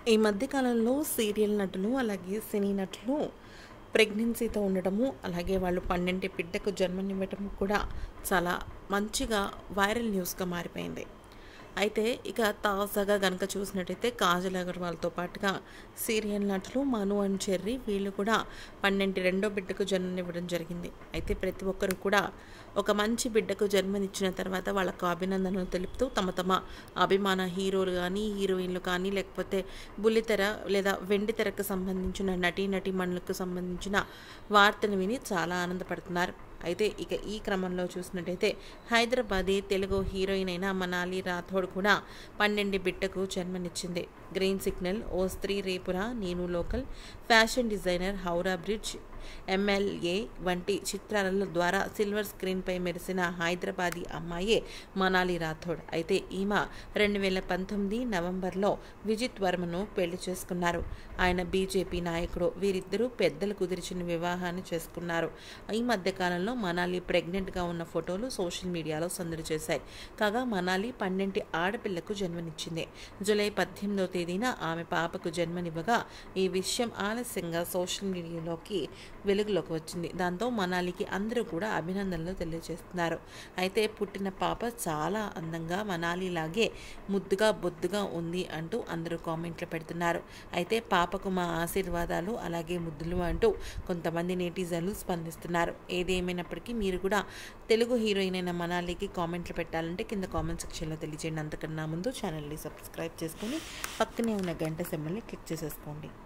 ఈ మధ్యకాలంలో సీరియల్ నటులు అలాగే సినీ నటులు ప్రెగ్నెన్సీతో ఉండటము అలాగే వాళ్ళు పన్నెండు బిడ్డకు జన్మనివ్వటం కూడా చాలా మంచిగా వైరల్ న్యూస్గా మారిపోయింది అయితే ఇక తాజాగా కనుక చూసినట్టయితే కాజల్ అగర్వాల్తో పాటుగా సీరియల్ నటులు మను అండ్ చెర్రీ వీళ్ళు కూడా పన్నెండు రెండో బిడ్డకు జన్మనివ్వడం జరిగింది అయితే ప్రతి ఒక్కరు కూడా ఒక మంచి బిడ్డకు జన్మనిచ్చిన తర్వాత వాళ్ళకు అభినందనలు తెలుపుతూ తమ తమ అభిమాన హీరోలు కానీ హీరోయిన్లు కానీ లేకపోతే బుల్లితెర లేదా వెండి తెరకు సంబంధించిన నటీ నటీమణులకు సంబంధించిన వార్తను విని చాలా ఆనందపడుతున్నారు అయితే ఇక ఈ క్రమంలో చూసినట్టయితే హైదరాబాదీ తెలుగు హీరోయిన్ అయిన మనాలి రాథోడ్ కూడా పన్నెండు బిడ్డకు జన్మనిచ్చింది గ్రీన్ సిగ్నల్ ఓ స్త్రీ రేపురా నేను local fashion designer Howrah bridge MLA వంటి చిత్రాల ద్వారా సిల్వర్ స్క్రీన్పై మెరిసిన హైదరాబాదీ అమ్మాయే మనాలి రాథోడ్ అయితే ఈమె రెండు వేల పంతొమ్మిది నవంబర్లో విజిత్ వర్మను పెళ్లి చేసుకున్నారు ఆయన బీజేపీ నాయకుడు వీరిద్దరూ పెద్దలు కుదిర్చిన వివాహాన్ని చేసుకున్నారు ఈ మధ్యకాలంలో మనాలి ప్రెగ్నెంట్గా ఉన్న ఫోటోలు సోషల్ మీడియాలో సందడి చేశాయి కాగా మనాలి పన్నెంటి ఆడపిల్లకు జన్మనిచ్చింది జూలై పద్దెనిమిదవ తేదీన ఆమె పాపకు జన్మనివ్వగా ఈ విషయం ఆలస్యంగా సోషల్ మీడియాలోకి వెలుగులోకి వచ్చింది దాంతో మనాలికి అందరూ కూడా అభినందనలు తెలియజేస్తున్నారు అయితే పుట్టిన పాప చాలా అందంగా మనాలిలాగే ముద్దుగా బొద్దుగా ఉంది అంటూ అందరూ కామెంట్లు పెడుతున్నారు అయితే పాపకు మా ఆశీర్వాదాలు అలాగే ముద్దులు అంటూ కొంతమంది నెటిజన్లు స్పందిస్తున్నారు ఏదేమైనప్పటికీ మీరు కూడా తెలుగు హీరోయిన్ అయిన మనాలికి కామెంట్లు పెట్టాలంటే కింద కామెంట్ సెక్షన్లో తెలియజేయండి అంతకన్నా ముందు ఛానల్ని సబ్స్క్రైబ్ చేసుకొని పక్కనే ఉన్న గంట సెమ్మల్ని క్లిక్ చేసేసుకోండి